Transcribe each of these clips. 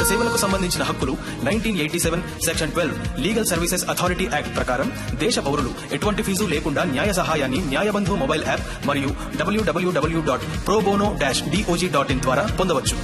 సేవలకు సంబంధించిన హక్కులు nineteen eighty seven section twelve legal services authority act ప్రకారం దేశ పౌరులు ఎటువంటి ఫీజు లేకుండా న్యాయ సహాయాన్ని న్యాయబంధు మొబైల్ యాప్ మరియు WWW dot probono dash DOJ dot in ద్వారా పొందవచ్చు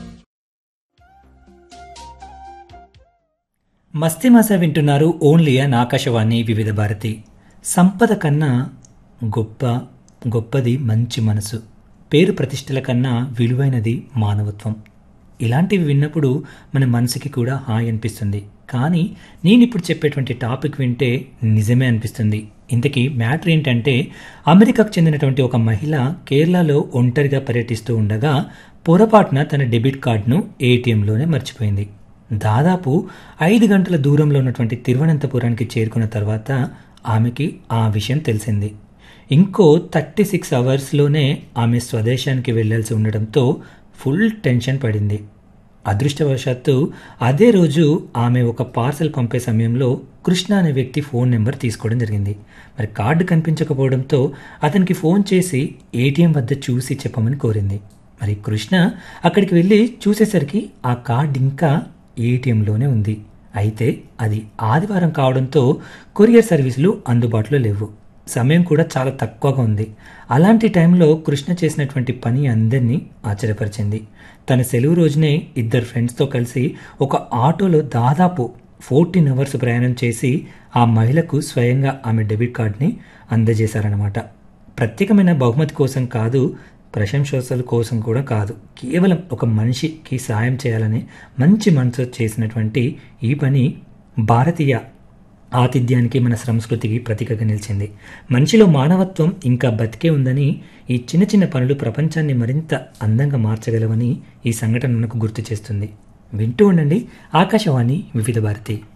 మస్తి మస వింటున్నారు ఓన్లీ అన్ ఆకాశవాణి వివిధ భారతి సంపద కన్నా గొప్ప గొప్పది మంచి మనసు పేరు ప్రతిష్టల కన్నా విలువైనది మానవత్వం ఇలాంటివి విన్నప్పుడు మన మనసుకి కూడా హాయ్ అనిపిస్తుంది కానీ నేను ఇప్పుడు చెప్పేటువంటి టాపిక్ వింటే నిజమే అనిపిస్తుంది ఇంతకీ మ్యాటర్ ఏంటంటే అమెరికాకు చెందినటువంటి ఒక మహిళ కేరళలో ఒంటరిగా పర్యటిస్తూ ఉండగా పొరపాటున తన డెబిట్ కార్డును ఏటీఎంలోనే మర్చిపోయింది దాదాపు ఐదు గంటల దూరంలో ఉన్నటువంటి తిరువనంతపురానికి చేరుకున్న తర్వాత ఆమెకి ఆ విషయం తెలిసింది ఇంకో థర్టీ సిక్స్ అవర్స్లోనే ఆమె స్వదేశానికి వెళ్ళాల్సి ఉండడంతో ఫుల్ టెన్షన్ పడింది అదృష్టవశాత్తు అదే రోజు ఆమె ఒక పార్సల్ పంపే సమయంలో కృష్ణ అనే వ్యక్తి ఫోన్ నెంబర్ తీసుకోవడం జరిగింది మరి కార్డు కనిపించకపోవడంతో అతనికి ఫోన్ చేసి ఏటీఎం వద్ద చూసి చెప్పమని కోరింది మరి కృష్ణ అక్కడికి వెళ్ళి చూసేసరికి ఆ కార్డు ఇంకా ఏటీఎంలోనే ఉంది అయితే అది ఆదివారం కావడంతో కొరియర్ సర్వీసులు అందుబాటులో లేవు సమయం కూడా చాలా తక్కువగా ఉంది అలాంటి టైంలో కృష్ణ చేసినటువంటి పని అందరినీ ఆశ్చర్యపరిచింది తన సెలవు రోజునే ఇద్దరు ఫ్రెండ్స్తో కలిసి ఒక ఆటోలో దాదాపు ఫోర్టీన్ అవర్స్ ప్రయాణం చేసి ఆ మహిళకు స్వయంగా ఆమె డెబిట్ కార్డ్ని అందజేశారనమాట ప్రత్యేకమైన బహుమతి కోసం కాదు ప్రశంసల కోసం కూడా కాదు కేవలం ఒక మనిషికి సాయం చేయాలనే మంచి మనసు చేసినటువంటి ఈ పని భారతీయ ఆతిథ్యానికి మన సంస్కృతికి ప్రతీకగా నిలిచింది మనిషిలో మానవత్వం ఇంకా బతికే ఉందని ఈ చిన్న చిన్న పనులు ప్రపంచాన్ని మరింత అందంగా మార్చగలవని ఈ సంఘటన మనకు గుర్తు చేస్తుంది వింటూ ఉండండి ఆకాశవాణి వివిధ భారతి